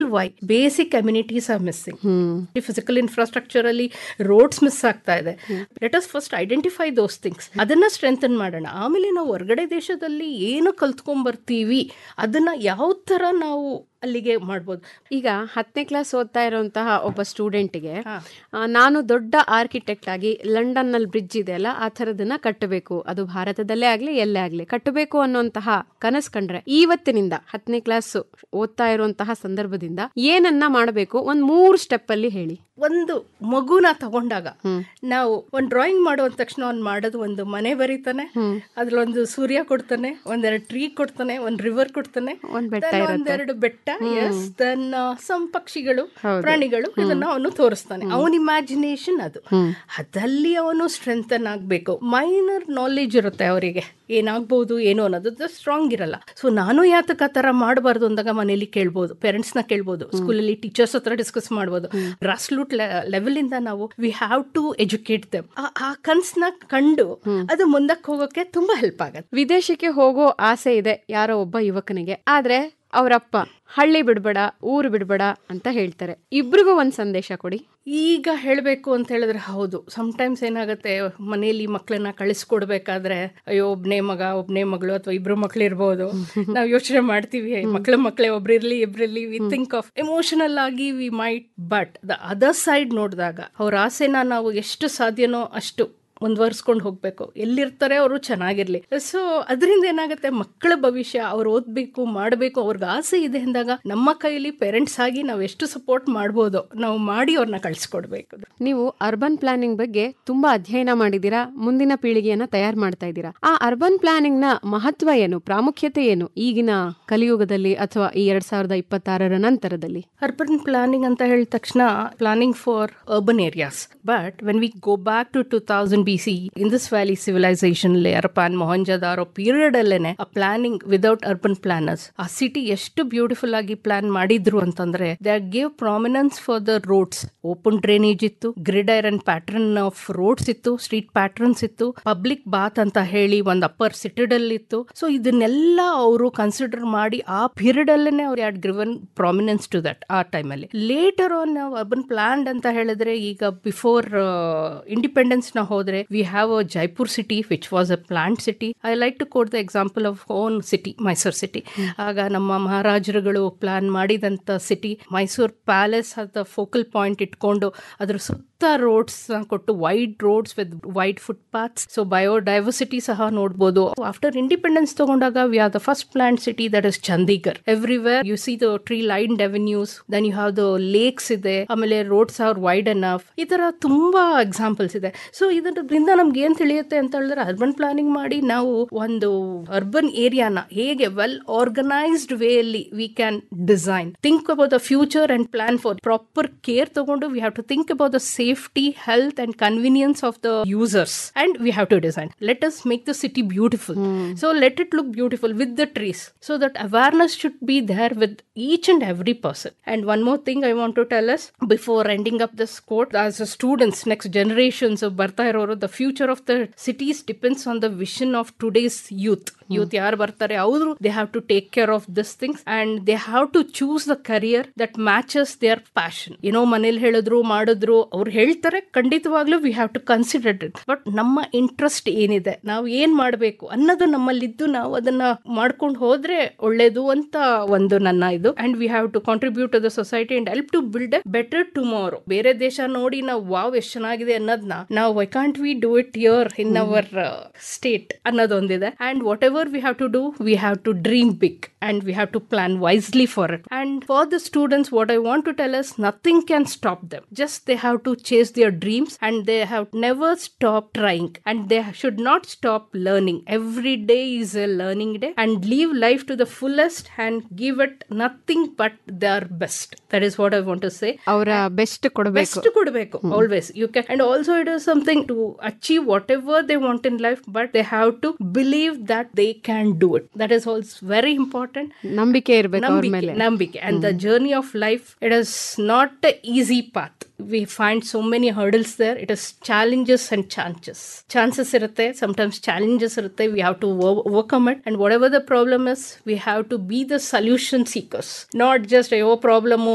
Y basic communities are missing physical infrastructure ಅಲ್ಲಿ roads miss ಆಗ್ತಾ ಇದೆ let us first identify those things ಅದನ್ನ strengthen ಮಾಡೋಣ ಆಮೇಲೆ ನಾವು ಹೊರಗಡೆ ದೇಶದಲ್ಲಿ ಏನು ಕಲ್ತ್ಕೊಂಡ್ ಬರ್ತೀವಿ ಅದನ್ನ ಯಾವ ತರ ನಾವು ಅಲ್ಲಿಗೆ ಮಾಡ್ಬೋದು ಈಗ ಹತ್ತನೇ ಕ್ಲಾಸ್ ಓದ್ತಾ ಇರುವಂತಹ ಒಬ್ಬ ಸ್ಟೂಡೆಂಟ್ಗೆ ನಾನು ದೊಡ್ಡ ಆರ್ಕಿಟೆಕ್ಟ್ ಆಗಿ ಲಂಡನ್ ನಲ್ಲಿ ಬ್ರಿಡ್ಜ್ ಇದೆಯಲ್ಲ ಆ ಥರದನ್ನ ಕಟ್ಟಬೇಕು ಅದು ಭಾರತದಲ್ಲೇ ಆಗ್ಲಿ ಎಲ್ಲೇ ಆಗ್ಲಿ ಕಟ್ಟಬೇಕು ಅನ್ನುವಂತಹ ಕನಸು ಕಂಡ್ರೆ ಇವತ್ತಿನಿಂದ ಹತ್ತನೇ ಕ್ಲಾಸ್ ಓದ್ತಾ ಇರುವಂತಹ ಸಂದರ್ಭದಿಂದ ಏನನ್ನ ಮಾಡಬೇಕು ಒಂದ್ ಮೂರು ಸ್ಟೆಪ್ ಅಲ್ಲಿ ಹೇಳಿ ಒಂದು ಮಗುನ ತಗೊಂಡಾಗ ನಾವು ಒಂದು ಡ್ರಾಯಿಂಗ್ ಮಾಡುವ ತಕ್ಷಣ ಅವ್ನು ಮಾಡೋದು ಒಂದು ಮನೆ ಬರೀತಾನೆ ಅದ್ರಲ್ಲೊಂದು ಸೂರ್ಯ ಕೊಡ್ತಾನೆ ಒಂದೆರಡು ಟ್ರೀ ಕೊಡ್ತಾನೆ ಒಂದ್ ರಿವರ್ ಕೊಡ್ತಾನೆ ಒಂದ್ ಬೆಟ್ಟ then ಒಂದೆರಡು ಬೆಟ್ಟ ಎಸ್ ದೆನ್ ಸಮ್ ಪಕ್ಷಿಗಳು ಪ್ರಾಣಿಗಳು ಇದನ್ನ ಅವನು ತೋರಿಸ್ತಾನೆ ಅವನ ಇಮ್ಯಾಜಿನೇಷನ್ ಅದು ಅದಲ್ಲಿ ಅವನು ಸ್ಟ್ರೆಂಥನ್ ಆಗ್ಬೇಕು ಮೈನರ್ ನಾಲೆಜ್ ಇರುತ್ತೆ ಅವರಿಗೆ ಏನಾಗ್ಬೋದು ಏನು ಅನ್ನೋದು ಸ್ಟ್ರಾಂಗ್ ಇರಲ್ಲ ಸೊ ನಾನು ಯಾತಕ್ಕೆ ಆ ತರ ಮಾಡಬಾರ್ದು ಅಂದಾಗ ಮನೇಲಿ ಕೇಳ್ಬೋದು ಪೇರೆಂಟ್ಸ್ ನ ಕೇಳ್ಬೋದು ಸ್ಕೂಲಲ್ಲಿ ಟೀಚರ್ಸ್ ಹತ್ರ ಡಿಸ್ಕಸ್ ಮಾಡ್ಬೋದು ಗ್ರಾಸ್ ರೂಟ್ ಲೆವೆಲ್ ಇಂದ ನಾವು we have to educate them ಆ ಕನ್ಸ್ನ ಕಂಡು ಅದು ಮುಂದಕ್ಕೆ ಹೋಗೋಕೆ ತುಂಬಾ ಹೆಲ್ಪ್ ಆಗತ್ತೆ ವಿದೇಶಕ್ಕೆ ಹೋಗೋ ಆಸೆ ಇದೆ ಯಾರೋ ಒಬ್ಬ ಯುವಕನಿಗೆ ಆದ್ರೆ ಅವರಪ್ಪ ಹಳ್ಳಿ ಬಿಡ್ಬೇಡ ಊರು ಬಿಡ್ಬೇಡ ಅಂತ ಹೇಳ್ತಾರೆ ಇಬ್ರಿಗೂ ಒಂದ್ ಸಂದೇಶ ಕೊಡಿ ಈಗ ಹೇಳಬೇಕು ಅಂತ ಹೇಳಿದ್ರೆ ಹೌದು ಟೈಮ್ಸ್ ಏನಾಗುತ್ತೆ ಮನೆಯಲ್ಲಿ ಮಕ್ಕಳನ್ನ ಕಳಿಸ್ಕೊಡ್ಬೇಕಾದ್ರೆ ಅಯ್ಯೋ ಒಬ್ನೇ ಮಗ ಒಬ್ನೇ ಮಗಳು ಅಥವಾ ಇಬ್ರು ಮಕ್ಳು ಇರ್ಬೋದು ನಾವು ಯೋಚನೆ ಮಾಡ್ತೀವಿ ಮಕ್ಳ ಮಕ್ಕಳೇ ಒಬ್ರಿರ್ಲಿ ಇಬ್ರಿರ್ಲಿ ವಿ ಥಿಂಕ್ ಆಫ್ ಎಮೋಷನಲ್ ಆಗಿ we might but the other side ನೋಡಿದಾಗ ಅವ್ರ ಆಸೆನ ನಾವು ಎಷ್ಟು ಸಾಧ್ಯನೋ ಅಷ್ಟು ಮುಂದುವರ್ಸ್ಕೊಂಡು ಹೋಗ್ಬೇಕು ಎಲ್ಲಿರ್ತಾರೆ ಅವರು ಚೆನ್ನಾಗಿರ್ಲಿ ಸೊ ಅದರಿಂದ ಏನಾಗುತ್ತೆ ಮಕ್ಕಳ ಭವಿಷ್ಯ ಅವ್ರು ಓದ್ಬೇಕು ಮಾಡಬೇಕು ಅವ್ರಿಗೆ ಆಸೆ ಇದೆ ಅಂದಾಗ ನಮ್ಮ ಕೈಲಿ ಪೇರೆಂಟ್ಸ್ ಆಗಿ ನಾವು ಎಷ್ಟು ಸಪೋರ್ಟ್ ಮಾಡ್ಬೋದು ನಾವು ಮಾಡಿ ಅವ್ರನ್ನ ಕಳ್ಸಿಕೊಡ್ಬೇಕು ನೀವು ಅರ್ಬನ್ ಪ್ಲಾನಿಂಗ್ ಬಗ್ಗೆ ತುಂಬಾ ಅಧ್ಯಯನ ಮಾಡಿದೀರಾ ಮುಂದಿನ ಪೀಳಿಗೆಯನ್ನ ತಯಾರು ಮಾಡ್ತಾ ಇದ್ದೀರಾ ಆ ಅರ್ಬನ್ ಪ್ಲಾನಿಂಗ್ ನ ಮಹತ್ವ ಏನು ಪ್ರಾಮುಖ್ಯತೆ ಏನು ಈಗಿನ ಕಲಿಯುಗದಲ್ಲಿ ಅಥವಾ ಈ ಎರಡ್ ಸಾವಿರದ ಇಪ್ಪತ್ತಾರರ ನಂತರದಲ್ಲಿ ಅರ್ಬನ್ ಪ್ಲಾನಿಂಗ್ ಅಂತ ಹೇಳಿದ ತಕ್ಷಣ planning for urban areas but when we go back to two thousand B C in this valley civilization Harappan Mohenjodaro period ಅಲ್ಲೇನೆ ಆ ಪ್ಲಾನಿಂಗ್ ವಿದೌಟ್ ಅರ್ಬನ್ ಪ್ಲಾನರ್ಸ್ ಆ ಸಿಟಿ ಎಷ್ಟು ಬ್ಯೂಟಿಫುಲ್ ಆಗಿ ಪ್ಲಾನ್ ಮಾಡಿದ್ರು ಅಂತಂದ್ರೆ they gave prominence for the roads open drainage ಇತ್ತು grid iron pattern of roads ಇತ್ತು street patterns ಇತ್ತು ಪಬ್ಲಿಕ್ ಬಾತ್ ಅಂತ ಹೇಳಿ ಒಂದು ಅಪ್ಪರ್ ಸಿಟಿಡಲ್ ಇತ್ತು ಸೊ ಇದನ್ನೆಲ್ಲ ಅವರು ಕನ್ಸಿಡರ್ ಮಾಡಿ ಆ ಪೀರಿಯಡ್ ಅಲ್ಲೇನೆ ಅವ್ರು had given prominence to that ಆ ಟೈಮಲ್ಲಿ ಲೇಟರ್ ಆನ್ ನಾವು ಅರ್ಬನ್ ಪ್ಲಾನ್ ಅಂತ ಹೇಳಿದ್ರೆ ಈಗ ಬಿಫೋರ್ ಇಂಡಿಪೆಂಡೆನ್ಸ್ ನ ಹೋದ್ರೆ we have a Jaipur city which was a planned city I like to quote the example of own city Mysuru city ಆಗ ನಮ್ಮ ಮಹಾರಾಜರುಗಳು ಪ್ಲಾನ್ ಮಾಡಿದಂತ ಸಿಟಿ ಮೈಸೂರು ಪ್ಯಾಲೇಸ್ ಅದ ಫೋಕಲ್ ಪಾಯಿಂಟ್ ಇಟ್ಕೊಂಡು ಅದ್ರ ಸುತ್ತ ರೋಡ್ಸ್ ಕೊಟ್ಟು wide roads with wide footpaths so biodiversity ಸಹ ನೋಡ್ಬೋದು ಆಫ್ಟರ್ ಇಂಡಿಪೆಂಡೆನ್ಸ್ ತಗೊಂಡಾಗ we are the first planned city that is Chandigarh everywhere you see the tree lined avenues then you have the lakes ಇದೆ ಆಮೇಲೆ roads R wide enough ಈ ತರ ತುಂಬಾ examples ಇದೆ so ಇದರಿಂದ ನಮ್ಗೆ ಏನ್ ತಿಳಿಯುತ್ತೆ ಅಂತ ಹೇಳಿದ್ರೆ ಅರ್ಬನ್ ಪ್ಲಾನಿಂಗ್ ಮಾಡಿ ನಾವು ಒಂದು ಅರ್ಬನ್ ಏರಿಯಾನ ಹೇಗೆ ವೆಲ್ ಆರ್ಗನೈಸ್ಡ್ ವೇ ಅಲ್ಲಿ we can design think about the future and plan for proper care ತಗೊಂಡು we have to think about the safety health and convenience of the users and we have to design let us make the city beautiful so let it look beautiful with the trees so that awareness should be there with each and every person and one more thing I want to tell us before ending up this quote as a students next generations ಬರ್ತಾ ಇರೋರು the future of the cities depends on the vision of today's youth youth ಯಾರು ಬರ್ತಾರೆ ಅವರು they have to take care of this things and they have to choose the career that matches their passion ಏನೋ ಮನೇಲಿ ಹೇಳಿದ್ರು ಮಾಡಿದ್ರು ಅವ್ರು ಹೇಳ್ತಾರೆ ಖಂಡಿತವಾಗ್ಲೂ we have to consider it but ನಮ್ಮ ಇಂಟ್ರೆಸ್ಟ್ ಏನಿದೆ ನಾವು ಏನ್ ಮಾಡಬೇಕು ಅನ್ನೋದು ನಮ್ಮಲ್ಲಿದ್ದು ನಾವು ಅದನ್ನ ಮಾಡ್ಕೊಂಡು ಹೋದ್ರೆ ಒಳ್ಳೇದು ಅಂತ ಒಂದು ನನ್ನ ಇದು and we have to contribute to the society and help to build a better tomorrow ಬೇರೆ ದೇಶ ನೋಡಿ ನಾವು ವಾವ್ ಎಷ್ಟು ಚೆನ್ನಾಗಿದೆ ಅನ್ನೋದನ್ನ ನಾವು why can't we do it here in our state ಅನ್ನೋದೊಂದಿದೆ and whatever we have to do we have to dream big and we have to plan wisely for it and for the students what I want to tell us nothing can stop them just they have to chase their dreams and they have never stop trying and they should not stop learning every day is a learning day and live life to the fullest and give it nothing but they are best that is what I want to say ಅವರ best ಕೊಡಬೇಕು best ಕೊಡಬೇಕು always you can and also it is something to achieve whatever they want in life but they have to believe that they can do it that is also very important ನಂಬಿಕೆ ಇರ್ಬೇಕು ಅವ್ರ ಮೇಲೆ ನಂಬಿಕೆ ನಂಬಿಕೆ and the journey of life it is not a easy path we find so many hurdles there it is challenges and chances chances ಇರುತ್ತೆ sometimes challenges ಇರುತ್ತೆ we have to overcome it and whatever the problem is we have to be the solution seekers not just ಅಯ್ಯೋ problem